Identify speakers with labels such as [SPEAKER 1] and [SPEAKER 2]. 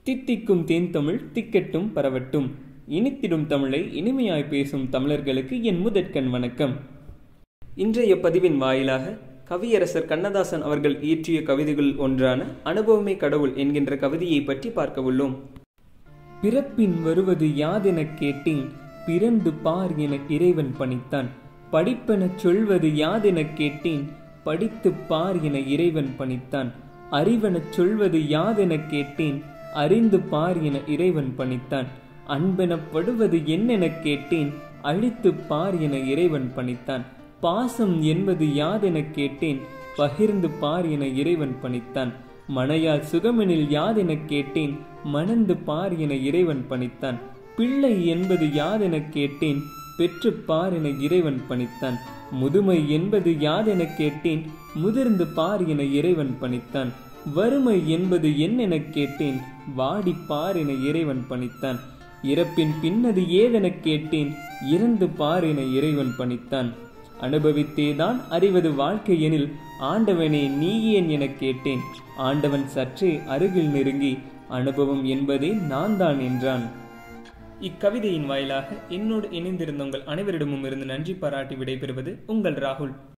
[SPEAKER 1] தித்திக்கும் தேன் தமிழ் திக்கட்டும் பரவட்டும் இனித்திடும் தமிழை இனிமையாய் பேசும் தமிழர்களுக்கு என் முதற்கண் வணக்கம் இன்றைய பதிவின் வாயிலாக கவியரசர் கண்ணதாசன் அவர்கள் இயற்றிய கவிதைகள் ஒன்றான அனுபவமே கடவுள் என்கின்ற கவிதையை பற்றி பார்க்க உள்ளோம் பிறப்பின் வருவது யாதெனக் கேட்டேன் பிறந்து பார் என இறைவன் பணித்தான் படிப்பெனச் சொல்வது யாதெனக் கேட்டேன் படித்துப் பார் என இறைவன் பணித்தான் அறிவெனச் சொல்வது யாதெனக் கேட்டேன் அறிந்து பார் என இறைவன் பணித்தான் அன்பெனப்படுவது என்னெனக் கேட்டேன் அழித்துப் பார் என இறைவன் பணித்தான் பாசம் என்பது யாதெனக் கேட்டேன் பகிர்ந்து பார் என இறைவன் பணித்தான் மனையால் சுகமெனில் யாதெனக் கேட்டேன் மணந்து பார் என இறைவன் பணித்தான் பிள்ளை என்பது யாதெனக் கேட்டேன் பெற்று பார் என இறைவன் பணித்தான் முதுமை என்பது யாதெனக் கேட்டேன் முதிர்ந்து பார் என இறைவன் பணித்தான் வறுமை என்பது என்னெனக் கேட்டேன் வாடி பார் என இறைவன் பணித்தான் இறப்பின் பின்னது ஏதெனக் கேட்டேன் இறந்து பார் என இறைவன் பணித்தான் அனுபவித்தேதான் அறிவது வாழ்க்கை எனில் ஆண்டவனே நீ ஏன் எனக் கேட்டேன் ஆண்டவன் சற்றே அருகில் நெருங்கி அனுபவம் என்பதே நான் தான் என்றான் இக்கவிதையின் வாயிலாக என்னோடு இணைந்திருந்த உங்கள் அனைவரிடமும் இருந்து நன்றி பாராட்டி விடைபெறுவது உங்கள் ராகுல்